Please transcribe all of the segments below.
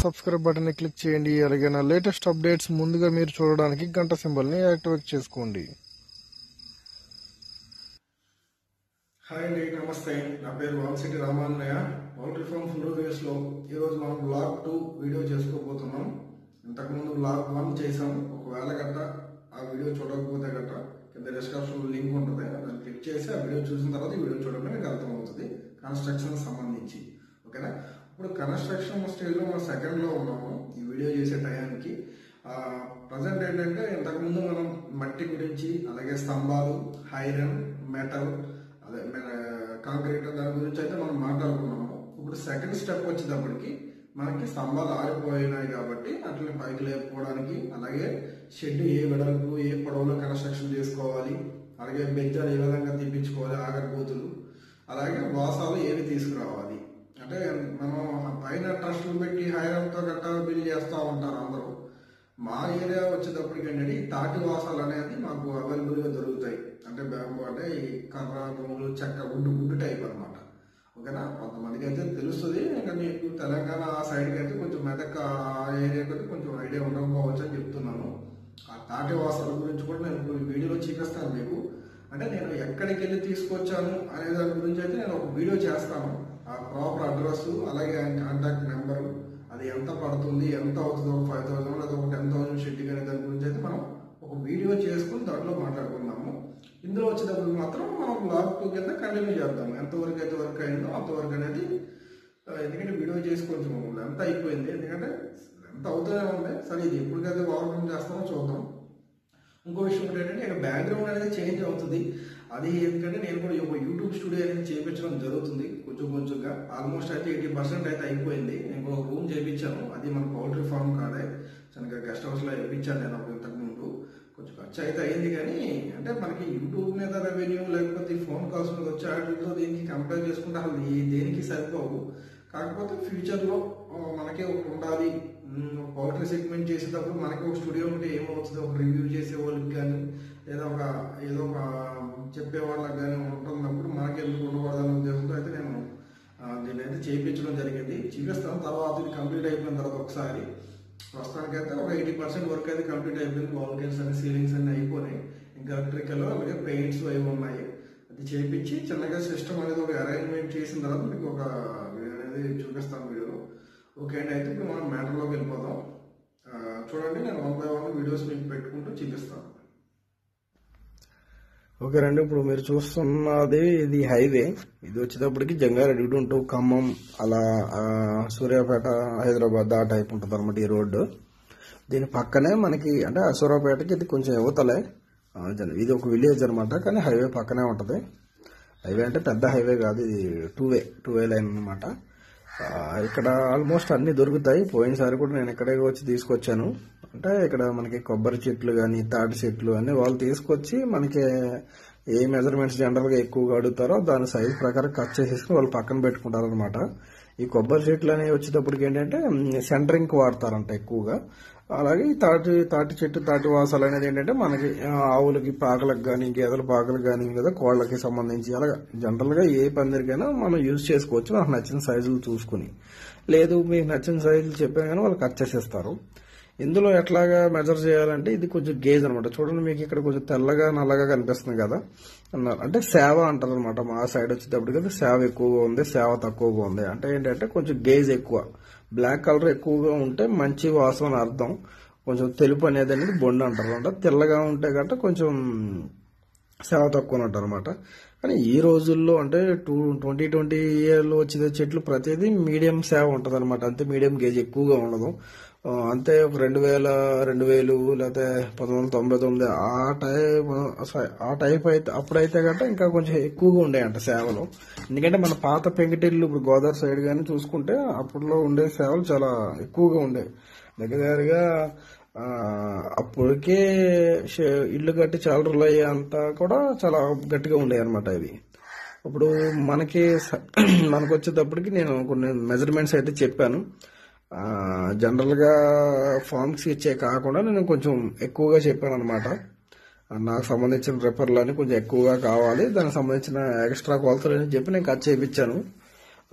subscribe button ని click చేయండి అలాగే నా లేటెస్ట్ అప్డేట్స్ ముందుగా మీరు చూడడానికి గంట సింబల్ ని యాక్టివేట్ చేసుకోండి హాయ్ అండి నమస్తే నా పేరు వాల్సిటి రామాన్నయ్య పౌల్ట్రీ ఫార్మ్ ఫుల్ లో ఈరోజు మనం బ్లాగ్ టూ వీడియో చేసుకోబోతున్నాం ఇంతకుముందు బ్లాగ్ వన్ చేసాం ఒకవేళ గట్ట ఆ వీడియో చూడకపోతే గట్ట కింద డిస్క్రిప్షన్ లింక్ ఉంటుంది దాన్ని క్లిక్ చేసి ఆ వీడియో చూసిన తర్వాత ఈ వీడియో చూడడం మీకు అర్థమవుతుంది కన్స్ట్రక్షన్ సంబంధించి ఓకేనా ఇప్పుడు కన్స్ట్రక్షన్ స్టేజ్లో మనం సెకండ్లో ఉన్నాము ఈ వీడియో చేసే టయానికి ప్రజెంట్ ఏంటంటే ఇంతకుముందు మనం మట్టి గురించి అలాగే స్తంభాలు ఐరన్ మెటల్ అదే కాంక్రీట్ దాని గురించి అయితే మనం మాట్లాడుకున్నాము ఇప్పుడు సెకండ్ స్టెప్ వచ్చేటప్పటికి మనకి స్తంభాలు ఆరిపోయినాయి కాబట్టి అట్లా పైకి లేపుకోవడానికి అలాగే షెడ్ ఏ వెడల్పు ఏ పొడవులో కన్స్ట్రక్షన్ చేసుకోవాలి అలాగే బెంచాలు ఏ విధంగా తీపించుకోవాలి ఆగరబోతులు అలాగే వాసాలు ఏవి తీసుకురావాలి అంటే మనం పైన ట్రస్టులు పెట్టి హైరంతో గట్టా బిల్ చేస్తూ ఉంటారు అందరూ మా ఏరియా వచ్చేటప్పటికి ఏంటంటే ఈ తాటి వాసాలు అనేది మాకు అవైలబుల్గా దొరుకుతాయి అంటే బ్యాంబు అంటే ఈ కర్ర రూములు చెక్క గుడ్డు గుడ్డు టైప్ అనమాట ఓకేనా కొంతమందికి అయితే తెలుస్తుంది కానీ ఇప్పుడు తెలంగాణ ఆ సైడ్కి అయితే కొంచెం మెదక్ ఆ ఏరియాకి అయితే కొంచెం ఐడియా ఉండకపోవచ్చు అని చెప్తున్నాను ఆ తాటి వాసాల గురించి కూడా నేను ఇప్పుడు ఈ వీడియోలో చూపిస్తాను మీకు అంటే నేను ఎక్కడికి వెళ్ళి తీసుకొచ్చాను అనే దాని గురించి అయితే నేను ఒక వీడియో చేస్తాను ఆ ప్రాపర్ అడ్రస్ అలాగే కాంటాక్ట్ నెంబరు అది ఎంత పడుతుంది ఎంత అవుతుందో ఒక ఫైవ్ థౌసండ్ లేదా ఒక టెన్ థౌసండ్ షెడ్ కానీ దాని గురించి అయితే మనం ఒక వీడియో చేసుకుని దాంట్లో మాట్లాడుకున్నాము ఇందులో వచ్చేటప్పుడు మాత్రం మనం బ్లాగ్ టూ కింద కంటిన్యూ చేద్దాం ఎంతవరకు అయితే వర్క్ అయిందో అంతవరకు అనేది ఆ, ఎందుకంటే వీడియో చేసి కొంచెం ఎంత అయిపోయింది ఎందుకంటే ఎంత అవుతూనే ఉంది సరే ఇది ఎప్పటికైతే ఓవర్కమ్ చేస్తామో చూద్దాం ఇంకో విషయం ఏంటంటే ఇక్కడ బ్యాక్గ్రౌండ్ అనేది చేంజ్ అవుతుంది అది ఎందుకంటే నేను కూడా ఒక యూట్యూబ్ స్టూడియో అనేది చేయించడం జరుగుతుంది కొంచెం కొంచెంగా ఆల్మోస్ట్ అయితే ఎయిటీ పర్సెంట్ అయితే అయిపోయింది నేను ఒక రూమ్ చేయించాను అది మన పౌల్ట్రీ ఫార్మ్ కాడే చిన్నగా గెస్ట్ హౌస్లో వేయించాను నేను ఒక ఇంతకు ముందు కొంచెం ఖర్చు అయితే అయింది కానీ అంటే మనకి యూట్యూబ్ మీద రెవెన్యూ లేకపోతే ఈ ఫోన్ కాల్స్ మీద వచ్చే వాటితో దీనికి కంపేర్ చేసుకుంటే అసలు ఈ దేనికి సరిపోవు కాకపోతే ఫ్యూచర్లో ఆ, మనకే ఒకటి ఉండాలి పౌల్ట్రీ సెగ్మెంట్ చేసేటప్పుడు మనకి ఒక స్టూడియో ఉంటే ఏమవుతుంది ఒక రివ్యూ చేసే వాళ్ళకి కానీ లేదా ఒక ఏదో ఒక చెప్పే వాళ్ళకి కానీ ఉంటున్నప్పుడు మనకి ఎందుకు ఉండకూడదనే ఉద్దేశంతో అయితే నేను ఆ, దీన్ని అయితే చేయించడం జరిగింది చూపిస్తాను తర్వాత ఇది కంప్లీట్ అయిపోయిన తర్వాత ఒకసారి ప్రస్తుతానికైతే ఒక ఎయిటీ పర్సెంట్ వర్క్ అయితే కంప్లీట్ అయిపోయింది వాల్కెన్స్ అన్ని సీలింగ్స్ అన్ని అయిపోయినాయి ఇంకా ఎలక్ట్రికల్ అలాగే పెయింట్స్ అవి ఉన్నాయి అది చేయించి చిన్నగా సిస్టమ్ అనేది ఒక అరేంజ్మెంట్ చేసిన తర్వాత మీకు ఒక వీడియో అనేది చూపిస్తాను వీడియోలో ఓకే అండి అయితే ఇప్పుడు మనం మ్యాటర్లోకి వెళ్ళిపోదాం ఆ, చూడండి నేను వన్ బై వన్ వీడియోస్ మీకు పెట్టుకుంటూ చూపిస్తాను ఓకే రండి ఇప్పుడు మీరు చూస్తున్నది ఇది హైవే ఇది వచ్చేటప్పటికి జంగారెడ్డి టు ఖమ్మం అలా ఆ, సూర్యాపేట హైదరాబాద్ ఆ టైప్ ఉంటుంది అనమాట ఈ రోడ్డు దీని పక్కనే మనకి అంటే ఆ సూర్యాపేటకి ఇది కొంచెం యువతలే ఆ, జన- ఇది ఒక విలేజ్ అనమాట కానీ హైవే పక్కనే ఉంటుంది హైవే అంటే పెద్ద హైవే కాదు ఇది two way two way line అనమాట ఇక్కడ ఆల్మోస్ట్ అన్ని దొరుకుతాయి పోయినసారి కూడా నేను ఇక్కడే వచ్చి తీసుకొచ్చాను అంటే ఇక్కడ మనకి కొబ్బరి చెట్లు కానీ తాటి చెట్లు అన్ని వాళ్ళు తీసుకొచ్చి మనకి ఏ మెజర్మెంట్స్ జనరల్ గా ఎక్కువగా అడుగుతారో దాని సైజ్ ప్రకారం కట్ చేసేసి వాళ్ళు పక్కన పెట్టుకుంటారు అనమాట ఈ కొబ్బరి చెట్లు అనేవి వచ్చేటప్పటికి ఏంటంటే సెంటరింగ్ వాడతారంట ఎక్కువగా అలాగే ఈ తాటి తాటి చెట్టు తాటి వాసాలు అనేది ఏంటంటే మనకి ఆ, ఆవులకి పాకలకు కానీ గేదెల పాకలకు కానీ లేదా కోళ్ళకి సంబంధించి అలాగా జనరల్ గా ఏ పందిరికైనా మనం యూజ్ చేసుకోవచ్చు మనకు నచ్చిన సైజులు చూసుకుని లేదు మీకు నచ్చిన సైజులు చెప్పినా కానీ వాళ్ళు కట్ చేసేస్తారు ఇందులో ఎట్లాగా మెజర్ చేయాలంటే ఇది కొంచెం గేజ్ అనమాట చూడండి మీకు ఇక్కడ కొంచెం తెల్లగా నల్లగా కనిపిస్తుంది కదా అన్నారు అంటే సేవ అంటారు అనమాట మా సైడ్ వచ్చేటప్పటికి సేవ ఎక్కువగా ఉంది సేవ తక్కువగా ఉంది అంటే ఏంటంటే కొంచెం గేజ్ ఎక్కువ బ్లాక్ కలర్ ఎక్కువగా ఉంటే మంచి వాసన అని అర్థం కొంచెం తెలుపు అనేది అనేది బొండు అంటారు అనమాట తెల్లగా ఉంటే గట్ట కొంచెం సేవ తక్కువ ఉంటారు అనమాట కానీ ఈ రోజుల్లో అంటే టూ ట్వంటీ ట్వంటీ ఇయర్లో వచ్చే చెట్లు ప్రతిదీ మీడియం సేవ ఉంటుంది అనమాట అంతే మీడియం గేజ్ ఎక్కువగా ఉండదు ఆ, అంతే ఒక రెండు వేల రెండు వేలు లేకపోతే పంతొమ్మిది వందల తొంభై తొమ్మిది ఆ టైప్ ఆ టైప్ అయితే అప్పుడైతే గట్ట ఇంకా కొంచెం ఎక్కువగా ఉండేయంట సేవలు ఎందుకంటే మన పాత పెంకిటిల్లు ఇప్పుడు గోదావరి సైడ్ కానీ చూసుకుంటే అప్పట్లో ఉండే సేవలు చాలా ఎక్కువగా ఉండేవి దగ్గర దగ్గరగా ఆ, అప్పటికే షే- ఇల్లు కట్టి చాలా రోజులు అయ్యేంత కూడా చాలా గట్టిగా ఉండేవి అనమాట ఇవి ఇప్పుడు మనకి స- మనకు వచ్చేటప్పటికి నేను కొన్ని మెజర్మెంట్స్ అయితే చెప్పాను ఆ, జనరల్గా ఫార్మ్స్ ఇచ్చే కాకుండా నేను కొంచెం ఎక్కువగా చెప్పాను అనమాట నాకు సంబంధించిన రెఫర్లు అని కొంచెం ఎక్కువగా కావాలి దానికి సంబంధించిన ఎక్స్ట్రా కొలతలు అని చెప్పి నేను కట్ చేయించాను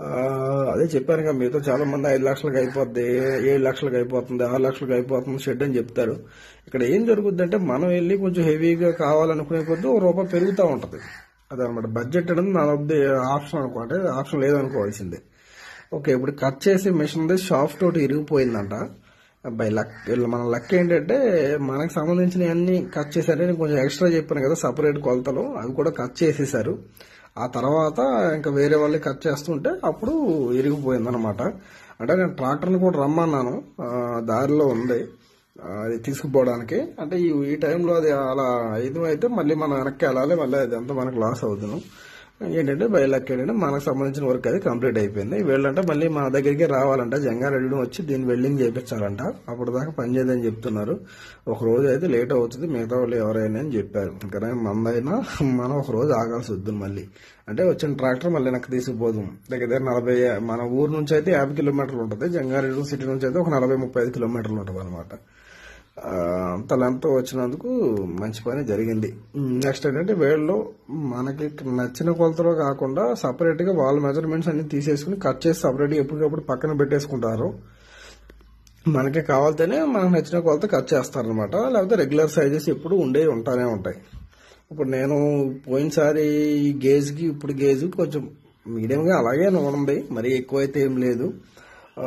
ఆ, అదే చెప్పాను కదా మీతో చాలా మంది ఐదు లక్షలకు అయిపోద్ది ఏడు లక్షలకు అయిపోతుంది ఆరు లక్షలకు అయిపోతుంది షెడ్ అని చెప్తారు ఇక్కడ ఏం జరుగుద్ది అంటే మనం వెళ్ళి కొంచెం హెవీగా కావాలనుకునే కొద్దీ ఒక రూపాయి పెరుగుతూ ఉంటుంది అదనమాట బడ్జెట్ అనేది నా వద్ద ఆప్షన్ అనుకో అంటే ఆప్షన్ లేదనుకోవాల్సిందే ఓకే ఇప్పుడు కట్ చేసే మిషన్ షాఫ్ట్ తోటి ఇరిగిపోయిందంట బై లక్ మన లక్ ఏంటంటే మనకు సంబంధించిన అన్ని కట్ చేశారని కొంచెం ఎక్స్ట్రా చెప్పాను కదా సపరేట్ కొలతలు అవి కూడా కట్ చేసేసారు ఆ తర్వాత ఇంకా వేరే వాళ్ళు కట్ చేస్తుంటే అప్పుడు ఇరిగిపోయింది అనమాట అంటే నేను ట్రాక్టర్ని కూడా రమ్మన్నాను ఆ, దారిలో ఉంది ఆ, అది తీసుకుపోవడానికి అంటే ఈ ఈ టైంలో అది అలా ఇది అయితే మళ్ళీ మనం వెనక్కి వెళ్ళాలి మళ్ళీ అదంతా మనకు లాస్ అవుతున్నాం ఏంటంటే బయలుకి ఏంటంటే మనకు సంబంధించిన వర్క్ అది కంప్లీట్ అయిపోయింది వీళ్ళంటే మళ్ళీ మా దగ్గరికి రావాలంట జంగారెడ్డి వచ్చి దీన్ని వెల్డింగ్ చేయించాలంట అప్పుడు దాకా పని చేయదని చెప్తున్నారు ఒక రోజు అయితే లేట్ అవుతుంది మిగతా వాళ్ళు ఎవరైనా అని చెప్పారు ఇంకా మందైనా మనం ఒక రోజు ఆగాల్సి వద్దు మళ్ళీ అంటే వచ్చిన ట్రాక్టర్ మళ్ళీ వెనక్కి తీసుకుపోదాం దగ్గర దగ్గర నలభై మన ఊరు నుంచి అయితే యాభై కిలోమీటర్లు ఉంటుంది జంగారెడ్డి సిటీ నుంచి అయితే ఒక నలభై ముప్పై ఐదు కిలోమీటర్లు ఉంటుంది అనమాట ఆ, అంత లెంత్ వచ్చినందుకు మంచి పని జరిగింది నెక్స్ట్ ఏంటంటే వీళ్ళు మనకి నచ్చిన కొలతలో కాకుండా సపరేట్ గా వాళ్ళ మెజర్మెంట్స్ అన్ని తీసేసుకుని కట్ చేసి సపరేట్ గా ఎప్పటికప్పుడు పక్కన పెట్టేసుకుంటారు మనకి కావాలితేనే మనకు నచ్చిన కొలత కట్ చేస్తారనమాట లేకపోతే రెగ్యులర్ సైజెస్ ఎప్పుడు ఉండే ఉంటానే ఉంటాయి ఇప్పుడు నేను పోయినసారి ఈ గేజ్కి ఇప్పుడు గేజ్ కొంచెం మీడియంగా అలాగే ఉంది మరీ ఎక్కువ అయితే ఏం లేదు ఆ,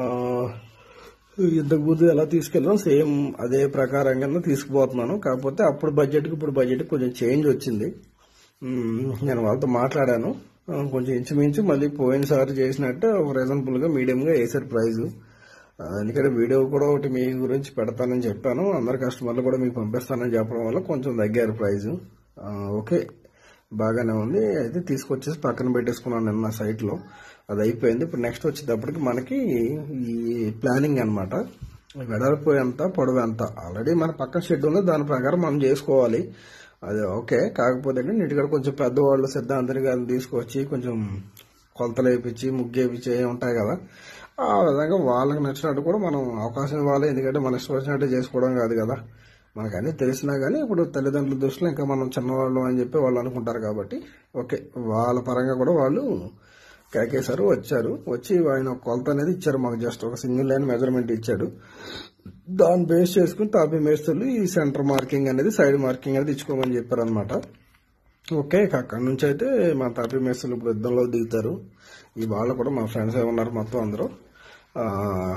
ఇంతకు ముందు ఎలా తీసుకెళ్ళాం సేమ్ అదే ప్రకారంగానే తీసుకుపోతున్నాను కాకపోతే అప్పుడు బడ్జెట్కి ఇప్పుడు బడ్జెట్కి కొంచెం చేంజ్ వచ్చింది మ్మ్, నేను వాళ్ళతో మాట్లాడాను ఆ, కొంచెం ఇంచుమించు మళ్ళీ పోయినసారి చేసినట్టు ఒక రీజనబుల్గా మీడియంగా వేసారు ప్రైజ్ ఎందుకంటే వీడియో కూడా ఒకటి మీ గురించి పెడతానని చెప్పాను అందరు కస్టమర్లు కూడా మీకు పంపిస్తానని చెప్పడం వల్ల కొంచెం తగ్గారు ప్రైజ్ ఓకే బాగానే ఉంది అయితే తీసుకొచ్చేసి పక్కన పెట్టేసుకున్నాను నిన్న సైట్ లో అది అయిపోయింది ఇప్పుడు నెక్స్ట్ వచ్చేటప్పటికి మనకి ఈ ప్లానింగ్ అనమాట వెడల్పు ఎంత పొడవు ఎంత ఆల్రెడీ మన పక్కన షెడ్ ఉంది దాని ప్రకారం మనం చేసుకోవాలి అది ఓకే కాకపోతే నీటిగా కొంచెం పెద్దవాళ్ళు సిద్ధాంతని గారిని తీసుకొచ్చి కొంచెం కొలతలు వేయించి ముగ్గు వేయించి ఏ ఉంటాయి కదా ఆ విధంగా వాళ్ళకి నచ్చినట్టు కూడా మనం అవకాశం ఇవ్వాలి ఎందుకంటే మన ఇష్టం వచ్చినట్టు చేసుకోవడం కాదు కదా మనకు అన్నీ తెలిసినా కానీ ఇప్పుడు తల్లిదండ్రుల దృష్టిలో ఇంకా మనం చిన్నవాళ్ళు అని చెప్పి వాళ్ళు అనుకుంటారు కాబట్టి ఓకే వాళ్ళ పరంగా కూడా వాళ్ళు కేకేశారు వచ్చారు వచ్చి ఆయన ఒక కొలత అనేది ఇచ్చారు మాకు జస్ట్ ఒక సింగిల్ లైన్ మెజర్మెంట్ ఇచ్చాడు దాన్ని బేస్ చేసుకుని తాపీ మేస్తులు ఈ సెంటర్ మార్కింగ్ అనేది సైడ్ మార్కింగ్ అనేది ఇచ్చుకోమని చెప్పారు అనమాట ఓకే ఇక అక్కడి నుంచి అయితే మా తాపీ మేస్తులు ఇప్పుడు యుద్ధంలో దిగుతారు ఈ వాళ్ళు కూడా మా ఫ్రెండ్స్ ఉన్నారు మొత్తం అందరూ ఆ,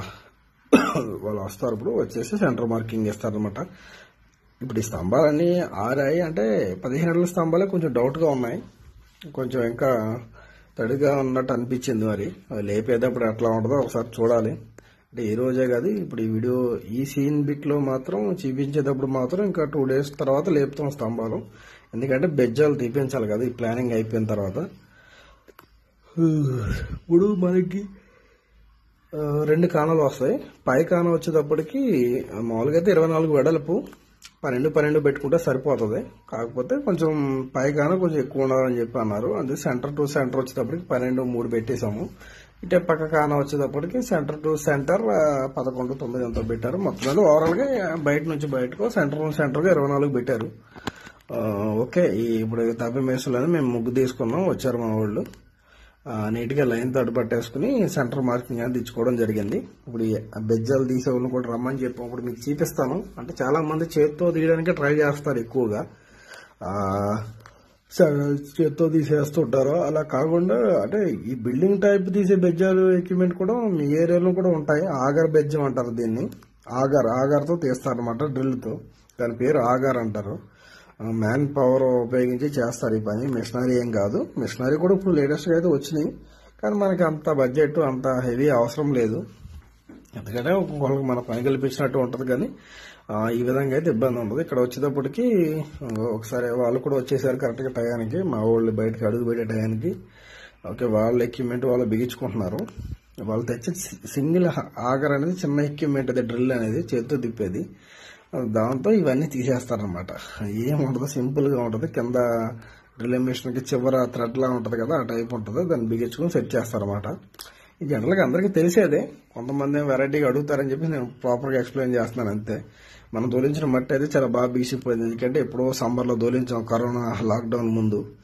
వాళ్ళు వస్తారు ఇప్పుడు వచ్చేసి సెంటర్ మార్కింగ్ ఇస్తారనమాట ఇప్పుడు ఈ స్తంభాలన్నీ ఆరాయి అంటే పదిహేను అడుగుల స్తంభాలే కొంచెం డౌట్గా ఉన్నాయి కొంచెం ఇంకా తడిగా ఉన్నట్టు అనిపించింది మరి అవి లేపేటప్పుడు ఎట్లా ఉంటుందో ఒకసారి చూడాలి అంటే ఈ రోజే కాదు ఇప్పుడు ఈ వీడియో ఈ సీన్ బిట్లో మాత్రం చూపించేటప్పుడు మాత్రం ఇంకా టూ డేస్ తర్వాత లేపుతాం స్తంభాలు ఎందుకంటే బెజ్జాలు తీపించాలి కదా ఈ ప్లానింగ్ అయిపోయిన తర్వాత ఇప్పుడు మనకి ఆ, రెండు కాణాలు వస్తాయి పై కాణ వచ్చేటప్పటికి ఆ, మామూలుగా అయితే ఇరవై నాలుగు వెడల్పు పన్నెండు పన్నెండు పెట్టుకుంటే సరిపోతుంది కాకపోతే కొంచెం పై కాణ కొంచెం ఎక్కువ ఉండాలని చెప్పి అన్నారు అందుకే సెంటర్ టు సెంటర్ వచ్చేటప్పటికి పన్నెండు మూడు పెట్టేశాము ఇటే పక్క కాన వచ్చేటప్పటికి సెంటర్ టు సెంటర్ ఆ, పదకొండు తొమ్మిది అంతా పెట్టారు మొత్తం మీద ఓవరాల్ గా బయట నుంచి బయటకు సెంటర్ నుంచి సెంటర్ గా ఇరవై నాలుగు పెట్టారు ఆ, ఓకే ఈ ఇప్పుడు తప్పి మేసులని మేము ముగ్గు తీసుకున్నాం వచ్చారు మా వాళ్ళు ఆ, నీట్గా లైన్ తోటి పట్టేసుకుని సెంటర్ మార్కింగ్ అనేది ఇచ్చుకోవడం జరిగింది ఇప్పుడు ఈ బెజ్జాలు తీసే వాళ్ళని కూడా రమ్మని చెప్పి ఇప్పుడు మీకు చూపిస్తాను అంటే చాలా మంది చేత్తో తీయడానికి ట్రై చేస్తారు ఎక్కువగా ఆ, స- చేత్తో తీసేస్తుంటారు అలా కాకుండా అంటే ఈ బిల్డింగ్ టైప్ తీసే బెజ్జాలు ఎక్విప్మెంట్ కూడా మీ ఏరియాలో కూడా ఉంటాయి ఆగర్ బెజ్జం అంటారు దీన్ని ఆగర్ ఆగర్తో తీస్తారనమాట డ్రిల్తో దాని పేరు ఆగర్ అంటారు మ్యాన్ పవర్ ఉపయోగించి చేస్తారు ఈ పని మిషనరీ ఏం కాదు మిషనరీ కూడా ఇప్పుడు లేటెస్ట్గా అయితే వచ్చినాయి కానీ మనకి అంత బడ్జెట్ అంత హెవీ అవసరం లేదు ఎందుకంటే వాళ్ళకి మన పని కల్పించినట్టు ఉంటుంది కానీ ఆ, ఈ విధంగా అయితే ఇబ్బంది ఉండదు ఇక్కడ వచ్చేటప్పటికి ఆ, ఒకసారి వాళ్ళు కూడా వచ్చేసారు కరెక్ట్గా టయానికి మా వాళ్ళు బయటకు అడుగు పెట్టే టయానికి ఓకే వాళ్ళ ఎక్విప్మెంట్ వాళ్ళు బిగించుకుంటున్నారు వాళ్ళు తెచ్చే సింగిల్ ఆగర్ అనేది చిన్న ఎక్విప్మెంట్ అది డ్రిల్ అనేది చేతితో తిప్పేది దాంతో ఇవన్నీ తీసేస్తారనమాట ఏముండదు సింపుల్ గా ఉంటుంది కింద డ్రిల్ మిషన్ కి చివర థ్రెడ్ లా ఉంటది కదా ఆ టైప్ ఉంటుంది దాన్ని బిగించుకుని సెట్ చేస్తారనమాట ఈ జనరల్ గా అందరికీ తెలిసేదే కొంతమంది వెరైటీగా అడుగుతారని చెప్పి నేను ప్రాపర్ గా ఎక్స్ప్లెయిన్ చేస్తున్నాను అంతే మనం దోలించిన మట్టి అయితే చాలా బాగా బీసిపోయింది ఎందుకంటే ఎప్పుడో సమ్మర్ లో దోలించాం కరోనా లాక్డౌన్ ముందు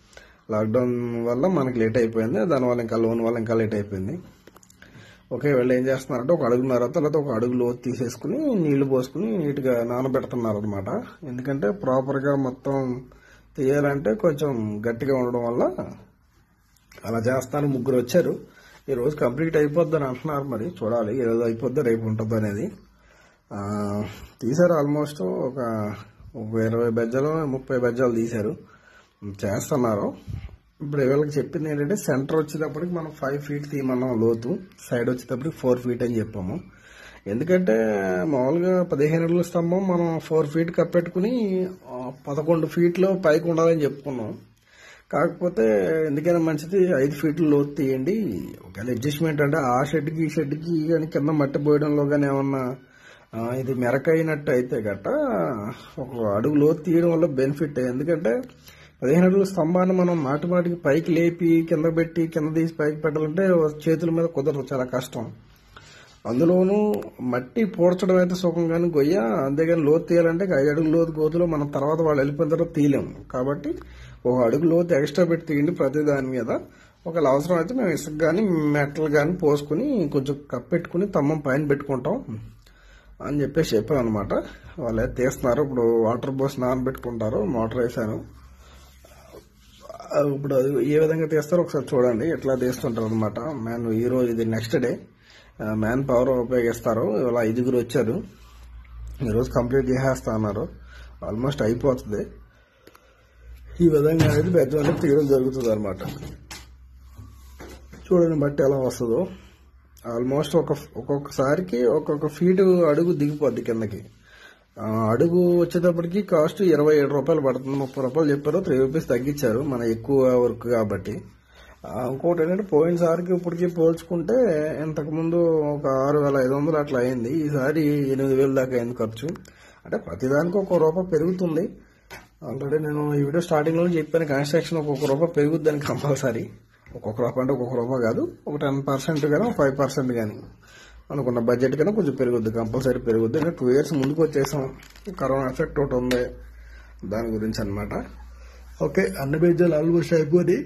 లాక్డౌన్ వల్ల మనకి లేట్ అయిపోయింది దానివల్ల ఇంకా లోన్ వల్ల ఇంకా లేట్ అయిపోయింది ఓకే వీళ్ళు ఏం చేస్తున్నారంటే ఒక అడుగున్నర తర్వాత ఒక అడుగు లోతు తీసేసుకుని నీళ్లు పోసుకుని నీట్గా నానబెడుతున్నారు అనమాట ఎందుకంటే ప్రాపర్గా మొత్తం తీయాలంటే కొంచెం గట్టిగా ఉండడం వల్ల అలా చేస్తాను ముగ్గురు వచ్చారు ఈ రోజు కంప్లీట్ అయిపోద్దని అంటున్నారు మరి చూడాలి ఈ రోజు అయిపోద్దా రేపు ఉంటుందో అనేది ఆ, తీశారు ఆల్మోస్ట్ ఒక ఒక ఇరవై బెజ్జలు ముప్పై బెజ్జాలు తీశారు చేస్తున్నారు ఇప్పుడు వీళ్ళకి చెప్పింది ఏంటంటే సెంటర్ వచ్చేటప్పటికి మనం ఫైవ్ ఫీట్ తీయమన్నాం లోతు సైడ్ వచ్చేటప్పటికి ఫోర్ ఫీట్ అని చెప్పాము ఎందుకంటే మామూలుగా పదిహేను అడుగుల స్తంభం మనం ఫోర్ ఫీట్ కప్పెట్టుకుని ఆ, పదకొండు ఫీట్లో పైకి ఉండాలని చెప్పుకున్నాం కాకపోతే ఎందుకైనా మంచిది ఐదు ఫీట్లు లోతు తీయండి ఒకవేళ అడ్జస్ట్మెంట్ అంటే ఆ షెడ్కి ఈ షెడ్కి కానీ కింద మట్టి పోయడంలో కానీ ఏమన్నా ఆ, ఇది మెరకైనట్టు అయితే గట్ట ఒక అడుగు లోతు తీయడం వల్ల బెనిఫిట్ ఎందుకంటే పదిహేను అడుగుల స్తంభాన్ని మనం మాటి మాటికి పైకి లేపి కింద పెట్టి కింద తీసి పైకి పెట్టాలంటే చేతుల మీద కుదరదు చాలా కష్టం అందులోనూ మట్టి పూడ్చడం అయితే సుఖం కానీ గొయ్య అంతేగాని లోతు తీయాలంటే ఐదు అడుగు లోతు గోతులో మనం తర్వాత వాళ్ళు వెళ్ళిపోయిన తర్వాత తీయలేము కాబట్టి ఒక అడుగు లోతు ఎక్స్ట్రా పెట్టి తీయండి ప్రతి దాని మీద ఒకవేళ అవసరం అయితే మేము ఇసుక కానీ మెటల్ కానీ పోసుకుని కొంచెం కప్పెట్టుకుని తమ్మం పైన పెట్టుకుంటాం అని చెప్పేసి చెప్పాను అనమాట వాళ్ళు అయితే తీస్తున్నారు ఇప్పుడు వాటర్ పోసి నానబెట్టుకుంటారు మోటార్ వేసాను ఆ, ఇప్పుడు అది ఏ విధంగా తీస్తారో ఒకసారి చూడండి ఎట్లా తీస్తుంటారు అనమాట మ్యాన్ ఈ రోజు ఇది నెక్స్ట్ డే మ్యాన్ పవర్ ఉపయోగిస్తారు ఇవాళ ఐదుగురు వచ్చారు ఈరోజు కంప్లీట్ చేసేస్తా అన్నారు ఆల్మోస్ట్ అయిపోతుంది ఈ విధంగా అనేది పెద్ద తీయడం జరుగుతుంది అనమాట చూడండి బట్టి ఎలా వస్తుందో ఆల్మోస్ట్ ఒక ఒక్కొక్కసారికి ఒక్కొక్క ఫీట్ అడుగు దిగిపోద్ది కిందకి ఆ, అడుగు వచ్చేటప్పటికి కాస్ట్ ఇరవై ఏడు రూపాయలు పడుతుంది ముప్పై రూపాయలు చెప్పారు త్రీ రూపీస్ తగ్గించారు మన ఎక్కువ వర్క్ కాబట్టి ఆ, ఇంకోటి ఏంటంటే పోయినసారికి ఇప్పటికి పోల్చుకుంటే ఇంతకు ముందు ఒక ఆరు వేల ఐదు వందలు అట్లా అయింది ఈసారి ఎనిమిది వేలు దాకా అయింది ఖర్చు అంటే ప్రతిదానికి ఒక రూపాయి పెరుగుతుంది ఆల్రెడీ నేను ఈ వీడియో స్టార్టింగ్ లో చెప్పాను కన్స్ట్రక్షన్ ఒక్కొక్క రూపాయి పెరుగుద్దని కంపల్సరీ ఒక్కొక్క రూపాయి అంటే ఒక్కొక్క రూపాయి కాదు ఒక టెన్ పర్సెంట్ కానీ ఒక ఫైవ్ పర్సెంట్ కానీ అనుకున్న బడ్జెట్ కన్నా కొంచెం పెరుగుద్ది కంపల్సరీ పెరుగుద్ది అంటే టూ ఇయర్స్ ముందుకు వచ్చేసాం కరోనా ఎఫెక్ట్ ఒకటి ఉంది దాని గురించి అన్నమాట ఓకే అన్ని బెజ్జాలు ఆల్మోస్ట్ అయిపోయి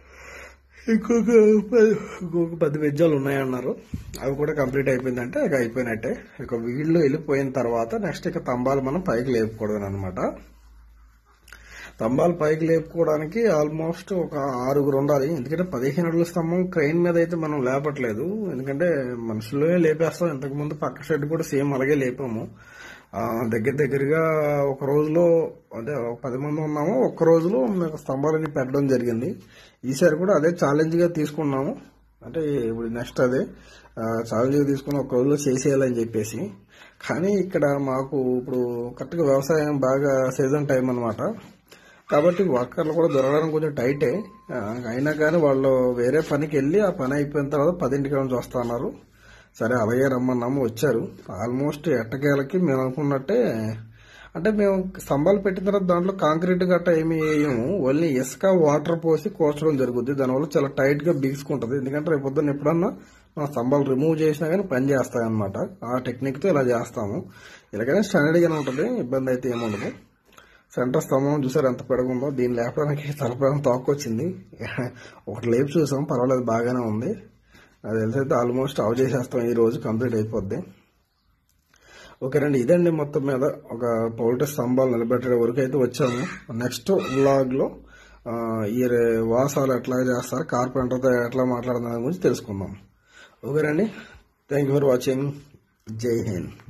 ఇంకొక పది ఇంకొక పది బెజ్జాలు ఉన్నాయన్నారు అవి కూడా కంప్లీట్ అయిపోయిందంటే ఇక అయిపోయినట్టే ఇక వీళ్ళు వెళ్ళిపోయిన తర్వాత నెక్స్ట్ ఇక తంబాలు మనం పైకి లేపుకూడదు అనమాట స్తంభాలు పైకి లేపుకోవడానికి ఆల్మోస్ట్ ఒక ఆరుగురు ఉండాలి ఎందుకంటే పదిహేను అడుగుల స్తంభం క్రెయిన్ మీద అయితే మనం లేపట్లేదు ఎందుకంటే మనుషులే లేపేస్తాం ఇంతకు ముందు పక్క షెడ్ కూడా సేమ్ అలాగే లేపాము ఆ, దగ్గర దగ్గరగా ఒక రోజులో అంటే ఒక పది మంది ఉన్నాము ఒక్క రోజులో మేము స్తంభాలన్నీ పెట్టడం జరిగింది ఈసారి కూడా అదే ఛాలెంజ్ గా తీసుకున్నాము అంటే ఇప్పుడు నెక్స్ట్ అదే ఛాలెంజ్ గా తీసుకుని ఒక రోజులో చేసేయాలని చెప్పేసి కానీ ఇక్కడ మాకు ఇప్పుడు కరెక్ట్గా వ్యవసాయం బాగా సీజన్ టైం అన్నమాట కాబట్టి వర్కర్లు కూడా దొరకడం కొంచెం టైటే ఆ, అయినా కానీ వాళ్ళు వేరే పనికి వెళ్ళి ఆ పని అయిపోయిన తర్వాత పదింటికి నుంచి వస్తా అన్నారు సరే అలాగే రమ్మన్నాము వచ్చారు ఆల్మోస్ట్ ఎట్టకేలకి మేము అనుకున్నట్టే అంటే మేము స్తంభాలు పెట్టిన తర్వాత దాంట్లో కాంక్రీట్ గట్ట ఏమి వేయము ఓన్లీ ఇసుక వాటర్ పోసి కోర్చడం జరుగుద్ది దానివల్ల చాలా టైట్ గా బిగుసుకుంటది ఎందుకంటే రేపు పొద్దున్న ఎప్పుడన్నా మన స్తంభాలు రిమూవ్ చేసినా కానీ పని చేస్తాయి అనమాట ఆ టెక్నిక్ తో ఇలా చేస్తాము ఇలాగైనా స్టాండర్డ్ గానే ఉంటది ఇబ్బంది అయితే ఏముండదు సెంటర్ స్తంభం చూసారు ఎంత పెరుగుందో దీన్ని లేపడానికి తలపడం తోకొచ్చింది ఒకటి లేపు చూసాం పర్వాలేదు బాగానే ఉంది అది తెలిసైతే ఆల్మోస్ట్ ఆఫ్ చేసేస్తాం ఈ రోజు కంప్లీట్ అయిపోద్ది ఓకే రండి ఇదండి మొత్తం మీద ఒక పౌల్ట్రీ స్తంభాలు నిలబెట్టే వరకు అయితే వచ్చాము నెక్స్ట్ వ్లాగ్ లో ఆ, ఈ రే- వాసాలు ఎట్లా చేస్తారు కార్పెంటర్తో ఎట్లా మాట్లాడుతున్న గురించి తెలుసుకుందాం ఓకే రండి థ్యాంక్ యూ ఫర్ వాచింగ్ జై హింద్